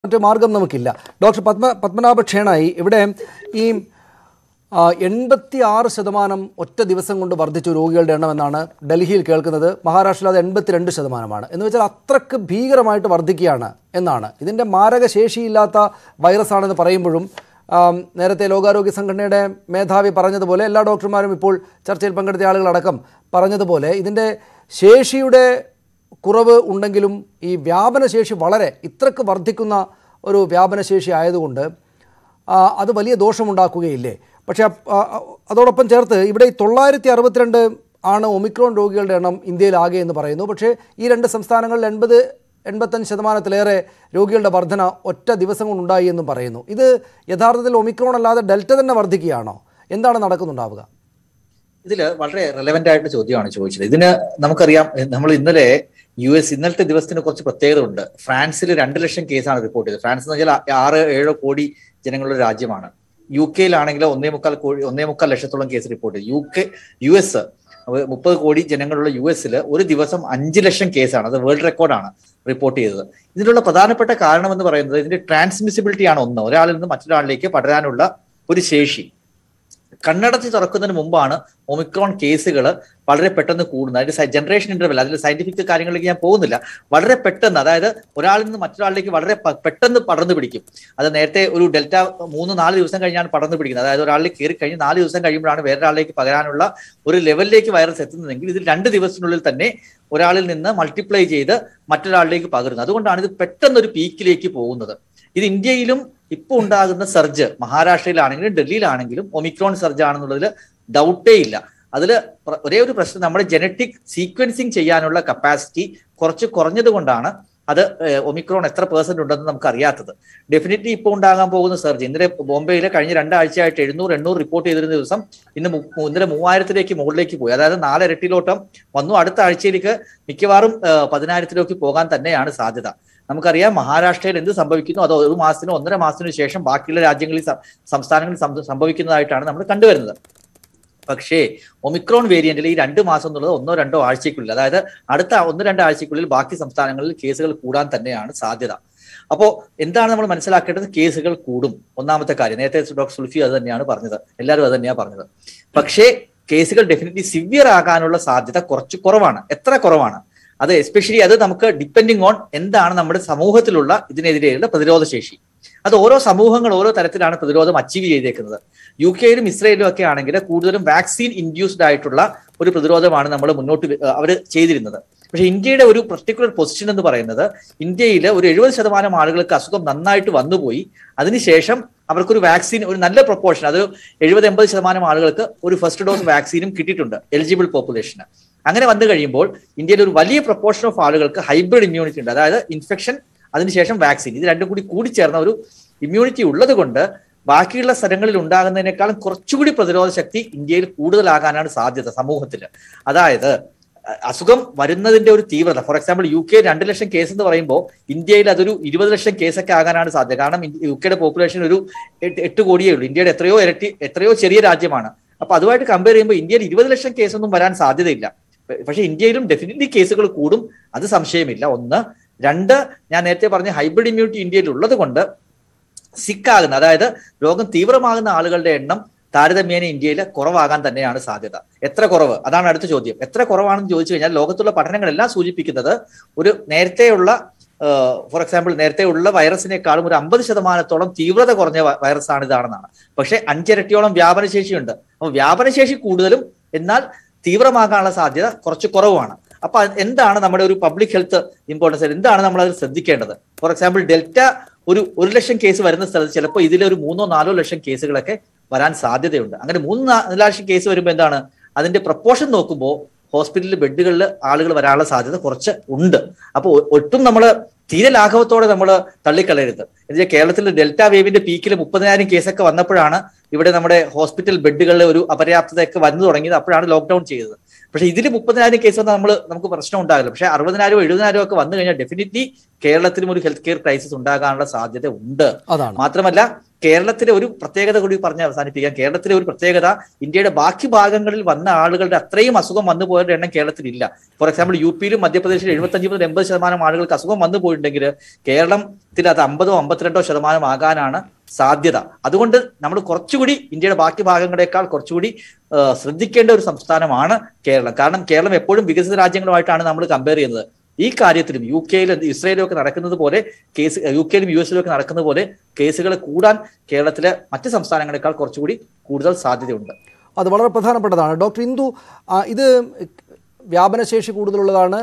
മറ്റു മാർഗം നമുക്കില്ല ഡോക്ടർ പത്മ പത്മനാഭ ക്ഷേണായി ഇവിടെ ഈ എൺപത്തി ആറ് ശതമാനം ഒറ്റ ദിവസം കൊണ്ട് വർദ്ധിച്ച രോഗികളുടെ എണ്ണം എന്നാണ് ഡൽഹിയിൽ കേൾക്കുന്നത് മഹാരാഷ്ട്രയിൽ അത് എൺപത്തിരണ്ട് ശതമാനമാണ് എന്ന് വെച്ചാൽ അത്രക്ക് ഭീകരമായിട്ട് വർദ്ധിക്കുകയാണ് എന്നാണ് ഇതിൻ്റെ മാരക ശേഷിയില്ലാത്ത വൈറസാണെന്ന് പറയുമ്പോഴും ആം, നേരത്തെ ലോകാരോഗ്യ സംഘടനയുടെ മേധാവി പറഞ്ഞതുപോലെ എല്ലാ ഡോക്ടർമാരും ഇപ്പോൾ ചർച്ചയിൽ പങ്കെടുത്ത ആളുകളടക്കം പറഞ്ഞതുപോലെ ഇതിൻ്റെ ശേഷിയുടെ കുറവ് ഉണ്ടെങ്കിലും ഈ വ്യാപനശേഷി വളരെ ഇത്രക്ക് വർദ്ധിക്കുന്ന ഒരു വ്യാപനശേഷി ആയതുകൊണ്ട് ആ, അത് വലിയ ദോഷമുണ്ടാക്കുകയില്ലേ പക്ഷേ അപ്- ആ, ആ, അതോടൊപ്പം ചേർത്ത് ഇവിടെ ഈ തൊള്ളായിരത്തി അറുപത്തിരണ്ട് ആണ് ഒമിക്രോൺ രോഗികളുടെ എണ്ണം ഇന്ത്യയിലാകെ എന്ന് പറയുന്നു പക്ഷേ ഈ രണ്ട് സംസ്ഥാനങ്ങളിൽ എൺപത് എൺപത്തഞ്ച് ശതമാനത്തിലേറെ രോഗികളുടെ വർധന ഒറ്റ ദിവസം കൊണ്ടുണ്ടായി എന്നും പറയുന്നു ഇത് യഥാർത്ഥത്തിൽ ഒമിക്രോൺ അല്ലാതെ ഡെൽറ്റ തന്നെ വർദ്ധിക്കുകയാണോ എന്താണ് നടക്കുന്നുണ്ടാവുക ഇതില് വളരെ റെലവെന്റ് ആയിട്ട് ചോദ്യമാണ് ചോദിച്ചത് ഇതിന് നമുക്കറിയാം നമ്മൾ ഇന്നലെ യു എസ് ഇന്നലത്തെ ദിവസത്തിന് കുറച്ച് പ്രത്യേകത ഉണ്ട് ഫ്രാൻസിൽ രണ്ട് ലക്ഷം കേസാണ് റിപ്പോർട്ട് ചെയ്തത് ഫ്രാൻസ് എന്ന് വെച്ചാൽ ആ- ആറ് ഏഴോ കോടി ജനങ്ങളുടെ രാജ്യമാണ് യു കെയിലാണെങ്കിൽ ഒന്നേ മുക്കാൽ കോടി ഒന്നേ മുക്കാൽ ലക്ഷത്തോളം കേസ് റിപ്പോർട്ട് ചെയ്തു യു കെ യു എസ് മുപ്പത് കോടി ജനങ്ങളുള്ള യു എസിൽ ഒരു ദിവസം അഞ്ച് ലക്ഷം കേസാണ് അത് വേൾഡ് റെക്കോർഡാണ് റിപ്പോർട്ട് ചെയ്തത് ഇതിനുള്ള പ്രധാനപ്പെട്ട കാരണം എന്ന് പറയുന്നത് ഇതിന്റെ ട്രാൻസ്മിസിബിലിറ്റി ആണ് ഒന്ന് ഒരാളിൽ നിന്ന് മറ്റൊരാളിലേക്ക് പടരാനുള്ള ഒരു ശേഷി കണ്ണടച്ച് തുറക്കുന്നതിന് മുമ്പാണ് ഒമിക്രോൺ കേസുകൾ വളരെ പെട്ടെന്ന് കൂടുന്നത് അതിന്റെ ജനറേഷൻ ഇന്റർവെൽ അതിൽ സയന്റിഫിക് കാര്യങ്ങളിലേക്ക് ഞാൻ പോകുന്നില്ല വളരെ പെട്ടെന്ന് അതായത് ഒരാളിൽ നിന്ന് മറ്റൊരാളിലേക്ക് വളരെ പ- പെട്ടെന്ന് പടർന്നു പിടിക്കും അത് നേരത്തെ ഒരു ഡെൽറ്റ മൂന്ന് നാല് ദിവസം കഴിഞ്ഞാണ് പടർന്നു പിടിക്കുന്നത് അതായത് ഒരാളിലേക്ക് കയറി കഴിഞ്ഞ് നാല് ദിവസം കഴിയുമ്പോഴാണ് വേറൊരാളിലേക്ക് പകരാനുള്ള ഒരു ലെവലിലേക്ക് വൈറസ് എത്തുന്നതെങ്കിൽ ഇത് രണ്ട് ദിവസത്തിനുള്ളിൽ തന്നെ ഒരാളിൽ നിന്ന് മൾട്ടിപ്ലൈ ചെയ്ത് മറ്റൊരാളിലേക്ക് പകരുന്നത് അതുകൊണ്ടാണ് ഇത് പെട്ടെന്ന് ഒരു പീക്കിലേക്ക് പോകുന്നത് ഇത് ഇന്ത്യയിലും ഇപ്പോൾ ഉണ്ടാകുന്ന സർജ് മഹാരാഷ്ട്രയിലാണെങ്കിലും ഡൽഹിയിലാണെങ്കിലും ഒമിക്രോൺ സർജ് ആണെന്നുള്ളതിൽ ഡൗട്ടേ ഇല്ല അതിൽ ഒരേ ഒരു പ്രശ്നം നമ്മുടെ ജനറ്റിക് സീക്വൻസിങ് ചെയ്യാനുള്ള കപ്പാസിറ്റി കുറച്ച് കുറഞ്ഞത് കൊണ്ടാണ് അത് ഏഹ്, ഒമിക്രോൺ എത്ര പേഴ്സെന്റ് ഉണ്ടെന്ന് നമുക്ക് അറിയാത്തത് ഡെഫിനറ്റ്ലി ഇപ്പോൾ ഉണ്ടാകാൻ പോകുന്ന സർജ് ഇന്നലെ ബോംബെയിലെ കഴിഞ്ഞ രണ്ടാഴ്ചയായിട്ട് എഴുന്നൂറ് എണ്ണൂറ് റിപ്പോർട്ട് ചെയ്തിരുന്ന ദിവസം ഇന്ന് മു- ഇന്നലെ മൂവായിരത്തിലേക്ക് മുകളിലേക്ക് പോയി അതായത് നാല് ഇരട്ടിലോട്ടം വന്നു അടുത്ത ആഴ്ചയിലേക്ക് മിക്കവാറും ഏഹ്, പതിനായിരത്തിലേക്ക് പോകാൻ തന്നെയാണ് സാധ്യത നമുക്കറിയാം മഹാരാഷ്ട്രയിൽ എന്ത് സംഭവിക്കുന്നു അത് ഒരു മാസത്തിനോ ഒന്നര മാസത്തിനു ശേഷം ബാക്കിയുള്ള രാജ്യങ്ങളിൽ സം- സംസ്ഥാനങ്ങളിൽ സം- സംഭവിക്കുന്നതായിട്ടാണ് നമ്മൾ കണ്ടുവരുന്നത് പക്ഷേ ഒമിക്രോൺ വേരിയന്റിൽ ഈ രണ്ട് മാസം എന്നുള്ളത് ഒന്നോ രണ്ടോ ആഴ്ചയ്ക്കുള്ളിൽ അതായത് അടുത്ത ഒന്ന് രണ്ട് ആഴ്ചയ്ക്കുള്ളിൽ ബാക്കി സംസ്ഥാനങ്ങളിൽ കേസുകൾ കൂടാൻ തന്നെയാണ് സാധ്യത അപ്പോ എന്താണ് നമ്മൾ മനസ്സിലാക്കേണ്ടത് കേസുകൾ കൂടും ഒന്നാമത്തെ കാര്യം നേരത്തെ ഡോക്ടർ സുൽഫി അത് തന്നെയാണ് പറഞ്ഞത് എല്ലാവരും അത് തന്നെയാണ് പറഞ്ഞത് പക്ഷേ കേസുകൾ ഡെഫിനറ്റ്ലി സിവിയർ ആകാനുള്ള സാധ്യത കുറച്ച് കുറവാണ് എത്ര കുറവാണ് അത് എസ്പെഷ്യലി അത് നമുക്ക് ഡിപ്പെൻഡിങ് ഓൺ എന്താണ് നമ്മുടെ സമൂഹത്തിലുള്ള ഇതിനെതിരെയുള്ള പ്രതിരോധ ശേഷി അത് ഓരോ സമൂഹങ്ങൾ ഓരോ തരത്തിലാണ് പ്രതിരോധം അച്ചീവ് ചെയ്തേക്കുന്നത് യു കെയിലും ഇസ്രയേലും ഒക്കെ ആണെങ്കിൽ കൂടുതലും വാക്സിൻ ഇൻഡ്യൂസ്ഡ് ആയിട്ടുള്ള ഒരു പ്രതിരോധമാണ് നമ്മൾ മുന്നോട്ട് അവർ ചെയ്തിരുന്നത് പക്ഷേ ഇന്ത്യയുടെ ഒരു പർട്ടിക്കുലർ പൊസിഷൻ എന്ന് പറയുന്നത് ഇന്ത്യയിൽ ഒരു എഴുപത് ശതമാനം ആളുകൾക്ക് അസുഖം നന്നായിട്ട് വന്നുപോയി അതിനുശേഷം അവർക്കൊരു വാക്സിൻ ഒരു നല്ല പ്രൊപ്പോർഷൻ അത് എഴുപത് എൺപത് ശതമാനം ആളുകൾക്ക് ഒരു ഫസ്റ്റ് ഡോസ് വാക്സിനും കിട്ടിയിട്ടുണ്ട് എലിജിബിൾ പോപ്പുലേഷന് അങ്ങനെ വന്നു കഴിയുമ്പോൾ ഇന്ത്യയിൽ ഒരു വലിയ പ്രൊപ്പോർഷൻ ഓഫ് ആളുകൾക്ക് ഹൈബ്രിഡ് ഇമ്മ്യൂണിറ്റി ഉണ്ട് അതായത് ഇൻഫെക്ഷൻ അതിനുശേഷം വാക്സിൻ ഇത് രണ്ടും കൂടി കൂടിച്ചേർന്ന ഒരു ഇമ്മ്യൂണിറ്റി ഉള്ളത് കൊണ്ട് ബാക്കിയുള്ള സ്ഥലങ്ങളിൽ ഉണ്ടാകുന്നതിനേക്കാളും കുറച്ചുകൂടി പ്രതിരോധ ശക്തി ഇന്ത്യയിൽ കൂടുതലാകാനാണ് സാധ്യത സമൂഹത്തിൽ അതായത് അ- അസുഖം വരുന്നതിന്റെ ഒരു തീവ്രത ഫോർ എക്സാമ്പിൾ യു കെ രണ്ട് ലക്ഷം കേസ് എന്ന് പറയുമ്പോൾ ഇന്ത്യയിൽ അതൊരു ഇരുപത് ലക്ഷം കേസൊക്കെ ആകാനാണ് സാധ്യത കാരണം ഇന്ത്യ- യു കെയുടെ പോപ്പുലേഷൻ ഒരു എട്ട് എട്ട് കോടിയേ ഉള്ളൂ ഇന്ത്യയുടെ എത്രയോ ഇരട്ടി എത്രയോ ചെറിയ രാജ്യമാണ് അപ്പൊ അതുമായിട്ട് കമ്പയർ ചെയ്യുമ്പോൾ ഇന്ത്യയിൽ ഇരുപത് ലക്ഷം കേസൊന്നും വരാൻ സാധ്യതയില്ല പ- പക്ഷേ ഇന്ത്യയിലും ഡെഫിനറ്റ്ലി കേസുകൾ കൂടും അത് സംശയമില്ല ഒന്ന് രണ്ട് ഞാൻ നേരത്തെ പറഞ്ഞ ഹൈബ്രിഡ് ഇമ്മ്യൂണിറ്റി ഇന്ത്യയിൽ ഉള്ളത് കൊണ്ട് സിക്കാകുന്ന അതായത് രോഗം തീവ്രമാകുന്ന ആളുകളുടെ എണ്ണം താരതമ്യേന ഇന്ത്യയിൽ കുറവാകാൻ തന്നെയാണ് സാധ്യത എത്ര കുറവ് അതാണ് അടുത്ത ചോദ്യം എത്ര കുറവാണെന്ന് ചോദിച്ചു കഴിഞ്ഞാൽ ലോകത്തുള്ള പഠനങ്ങളെല്ലാം സൂചിപ്പിക്കുന്നത് ഒരു നേരത്തെയുള്ള ഫോർ എക്സാമ്പിൾ നേരത്തെ ഉള്ള വൈറസിനേക്കാളും ഒരു അമ്പത് ശതമാനത്തോളം തീവ്രത കുറഞ്ഞ വ- വൈറസാണ് ഇതാണെന്നാണ് പക്ഷെ അഞ്ചിരട്ടിയോളം വ്യാപനശേഷിയുണ്ട് അപ്പോൾ വ്യാപനശേഷി കൂടുതലും എന്നാൽ തീവ്രമാകാനുള്ള സാധ്യത കുറച്ച് കുറവാണ് അപ്പൊ അത് എന്താണ് നമ്മുടെ ഒരു പബ്ലിക് ഹെൽത്ത് ഇമ്പോർട്ടൻസ് എന്താണ് നമ്മൾ അതിൽ ശ്രദ്ധിക്കേണ്ടത് ഫോർ എക്സാമ്പിൾ ഡെൽറ്റ ഒരു ഒരു ലക്ഷം കേസ് വരുന്ന സ്ഥലത്ത് ചിലപ്പോൾ ഇതിലെ ഒരു മൂന്നോ നാലോ ലക്ഷം കേസുകളൊക്കെ വരാൻ സാധ്യതയുണ്ട് അങ്ങനെ മൂന്ന് നാ- നാല് ലക്ഷം കേസ് വരുമ്പോൾ എന്താണ് അതിന്റെ പ്രപ്പോർഷൻ നോക്കുമ്പോൾ ഹോസ്പിറ്റലിൽ ബെഡുകളിൽ ആളുകൾ വരാനുള്ള സാധ്യത കുറച്ച് ഉണ്ട് അപ്പോൾ ഒട്ടും നമ്മൾ തീരെ ലാഘവത്തോടെ നമ്മൾ തള്ളിക്കളയരുത് എന്നുവെച്ചാൽ കേരളത്തിൽ ഡെൽറ്റ വേവിന്റെ പീക്കിൽ മുപ്പതിനായിരം കേസൊക്കെ വന്നപ്പോഴാണ് ഇവിടെ നമ്മുടെ ഹോസ്പിറ്റൽ ബെഡുകളിൽ ഒരു അപര്യാപ്തതയൊക്കെ വന്നു തുടങ്ങിയത് അപ്പോഴാണ് ലോക്ക്ഡൌൺ ചെയ്തത് പക്ഷെ ഇതിൽ മുപ്പതിനായിരം കേസ് വന്നാൽ നമ്മൾ നമുക്ക് പ്രശ്നം ഉണ്ടാകില്ല പക്ഷെ അറുപതിനായിരം എഴുപതിനായിരം ഒക്കെ വന്നു കഴിഞ്ഞാൽ ഡെഫിനറ്റ്ലി കേരളത്തിലും ഒരു ഹെൽത്ത് കെയർ ക്രൈസിസ് ഉണ്ടാകാനുള്ള സാധ്യത ഉണ്ട് അതാണ് മാത്രമല്ല കേരളത്തിലെ ഒരു പ്രത്യേകത കൂടി പറഞ്ഞ് അവസാനിപ്പിക്കാം കേരളത്തിലെ ഒരു പ്രത്യേകത ഇന്ത്യയുടെ ബാക്കി ഭാഗങ്ങളിൽ വന്ന ആളുകളുടെ അത്രയും അസുഖം വന്നു പോയവരുടെ എണ്ണം കേരളത്തിലില്ല ഫോർ എക്സാമ്പിൾ യു പിയിലും മധ്യപ്രദേശിലും എഴുപത്തഞ്ച് മുതൽ എൺപത് ശതമാനം ആളുകൾക്ക് അസുഖം വന്നു പോയിട്ടുണ്ടെങ്കിൽ കേരളത്തിൽ അത് അമ്പതോ അമ്പത്തിരണ്ടോ ശതമാനം ആകാനാണ് സാധ്യത അതുകൊണ്ട് നമ്മൾ കുറച്ചുകൂടി ഇന്ത്യയുടെ ബാക്കി ഭാഗങ്ങളെക്കാൾ കുറച്ചുകൂടി ആ, ശ്രദ്ധിക്കേണ്ട ഒരു സംസ്ഥാനമാണ് കേരളം കാരണം കേരളം എപ്പോഴും വികസിത രാജ്യങ്ങളുമായിട്ടാണ് നമ്മൾ കമ്പയർ ചെയ്യുന്നത് ഈ കാര്യത്തിലും യു കെയിലും ഇസ്രയേലും ഒക്കെ നടക്കുന്നത് പോലെ കേസ് യു കെയിലും യു എസിലും ഒക്കെ നടക്കുന്നത് പോലെ കേസുകൾ കൂടാൻ കേരളത്തിലെ മറ്റ് സംസ്ഥാനങ്ങളെക്കാൾ കുറച്ചുകൂടി കൂടുതൽ സാധ്യതയുണ്ട് അത് വളരെ പ്രധാനപ്പെട്ടതാണ് ഡോക്ടർ ഇന്ദു ആ, ഇത് വ്യാപനശേഷി കൂടുതലുള്ളതാണ്